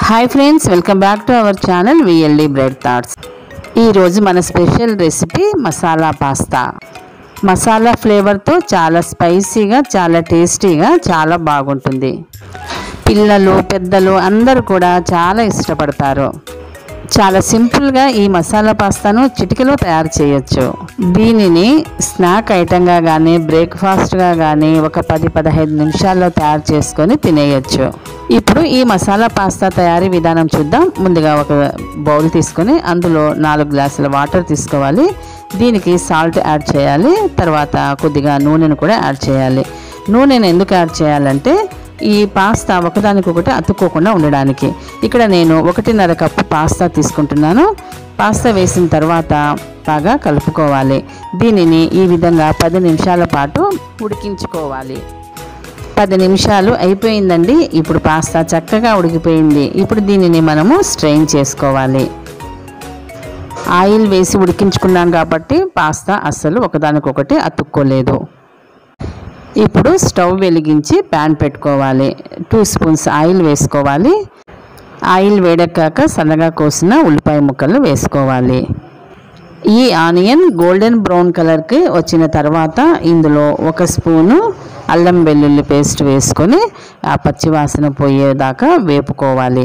hi friends welcome back to our channel VLD bread thoughts ఈరోజు మన special recipe masala pasta masala ఫ్లేవర్తో చాలా స్పైసీగా చాలా టేస్టీగా చాలా బాగుంటుంది పిల్లలు పెద్దలు అందరూ కూడా చాలా ఇష్టపడతారు చాలా సింపుల్గా ఈ మసాలా పాస్తాను చిటికలో తయారు చేయొచ్చు దీనిని స్నాక్ ఐటెంగా కానీ బ్రేక్ఫాస్ట్గా కానీ ఒక పది పదహైదు నిమిషాల్లో తయారు చేసుకొని తినేయచ్చు ఇప్పుడు ఈ మసాలా పాస్తా తయారీ విధానం చూద్దాం ముందుగా ఒక బౌల్ తీసుకొని అందులో నాలుగు గ్లాసుల వాటర్ తీసుకోవాలి దీనికి సాల్ట్ యాడ్ చేయాలి తర్వాత కొద్దిగా నూనెను కూడా యాడ్ చేయాలి నూనెను ఎందుకు యాడ్ చేయాలంటే ఈ పాస్తా ఒకదానికొకటి అతుక్కోకుండా ఉండడానికి ఇక్కడ నేను ఒకటిన్నర కప్పు పాస్తా తీసుకుంటున్నాను పాస్తా వేసిన తర్వాత బాగా కలుపుకోవాలి దీనిని ఈ విధంగా పది నిమిషాల పాటు ఉడికించుకోవాలి పది నిమిషాలు అయిపోయిందండి ఇప్పుడు పాస్తా చక్కగా ఉడికిపోయింది ఇప్పుడు దీనిని మనము స్ట్రెయిన్ చేసుకోవాలి ఆయిల్ వేసి ఉడికించుకున్నాం కాబట్టి పాస్తా అస్సలు ఒకదానికొకటి అతుక్కోలేదు ఇప్పుడు స్టవ్ వెలిగించి ప్యాన్ పెట్టుకోవాలి టూ స్పూన్స్ ఆయిల్ వేసుకోవాలి ఆయిల్ వేడెక్కాక సన్నగా కోసిన ఉల్లిపాయ ముక్కలు వేసుకోవాలి ఈ ఆనియన్ గోల్డెన్ బ్రౌన్ కలర్కి వచ్చిన తర్వాత ఇందులో ఒక స్పూను అల్లం వెల్లుల్లి పేస్ట్ వేసుకొని ఆ పచ్చివాసన పోయేదాకా వేపుకోవాలి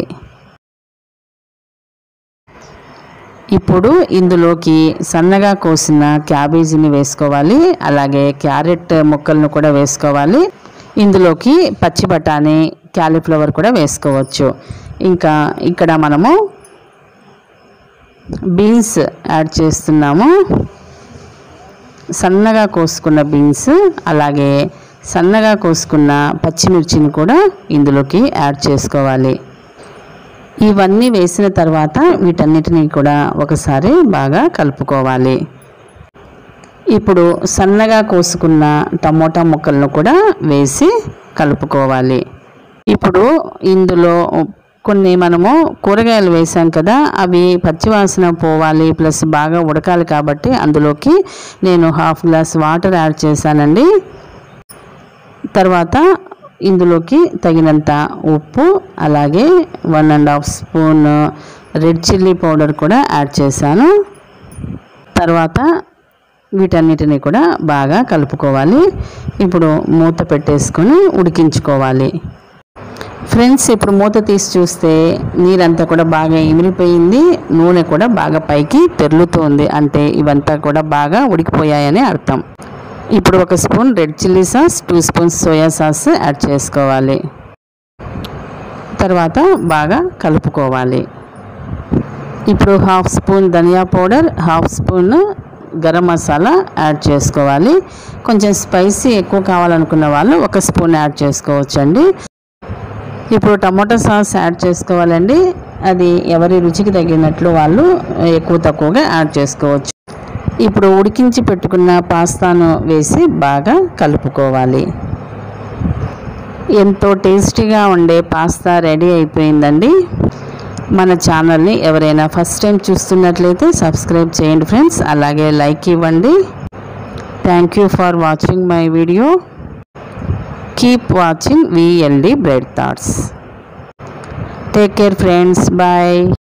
ఇప్పుడు ఇందులోకి సన్నగా కోసిన క్యాబేజీని వేసుకోవాలి అలాగే క్యారెట్ ముక్కలను కూడా వేసుకోవాలి ఇందులోకి పచ్చి బఠానీ క్యాలీఫ్లవర్ కూడా వేసుకోవచ్చు ఇంకా ఇక్కడ మనము బీన్స్ యాడ్ చేస్తున్నాము సన్నగా కోసుకున్న బీన్స్ అలాగే సన్నగా కోసుకున్న పచ్చిమిర్చిని కూడా ఇందులోకి యాడ్ చేసుకోవాలి ఇవన్నీ వేసిన తర్వాత వీటన్నిటిని కూడా ఒకసారి బాగా కలుపుకోవాలి ఇప్పుడు సన్నగా కోసుకున్న టమోటా ముక్కలను కూడా వేసి కలుపుకోవాలి ఇప్పుడు ఇందులో కొన్ని మనము కూరగాయలు వేసాం కదా అవి పచ్చివాసన పోవాలి ప్లస్ బాగా ఉడకాలి కాబట్టి అందులోకి నేను హాఫ్ గ్లాస్ వాటర్ యాడ్ చేశానండి తర్వాత ఇందులోకి తగినంత ఉప్పు అలాగే one and half spoon red chilli powder కూడా యాడ్ చేశాను తర్వాత వీటన్నిటిని కూడా బాగా కలుపుకోవాలి ఇప్పుడు మూత పెట్టేసుకొని ఉడికించుకోవాలి ఫ్రెండ్స్ ఇప్పుడు మూత తీసి చూస్తే నీరంతా కూడా బాగా ఇమిరిపోయింది నూనె కూడా బాగా పైకి తెరులుతుంది అంటే ఇవంతా కూడా బాగా ఉడికిపోయాయని అర్థం ఇప్పుడు ఒక spoon red chilli sauce two spoons soya sauce add చేసుకోవాలి తర్వాత బాగా కలుపుకోవాలి ఇప్పుడు half spoon dhaniya powder half spoon garam masala add చేసుకోవాలి కొంచెం స్పైసీ ఎక్కువ కావాలనుకున్న వాళ్ళు ఒక స్పూన్ యాడ్ చేసుకోవచ్చండి ఇప్పుడు టమాటో సాస్ యాడ్ చేసుకోవాలండి అది ఎవరి రుచికి తగినట్లు వాళ్ళు ఎక్కువ తక్కువగా యాడ్ చేసుకోవచ్చు ఇప్పుడు ఉడికించి పెట్టుకున్న పాస్తాను వేసి బాగా కలుపుకోవాలి ఎంతో టేస్టీగా ఉండే పాస్తా రెడీ అయిపోయిందండి మన ఛానల్ని ఎవరైనా ఫస్ట్ టైం చూస్తున్నట్లయితే సబ్స్క్రైబ్ చేయండి ఫ్రెండ్స్ అలాగే లైక్ ఇవ్వండి thank you for watching my video keep watching VLD bread thoughts take care friends bye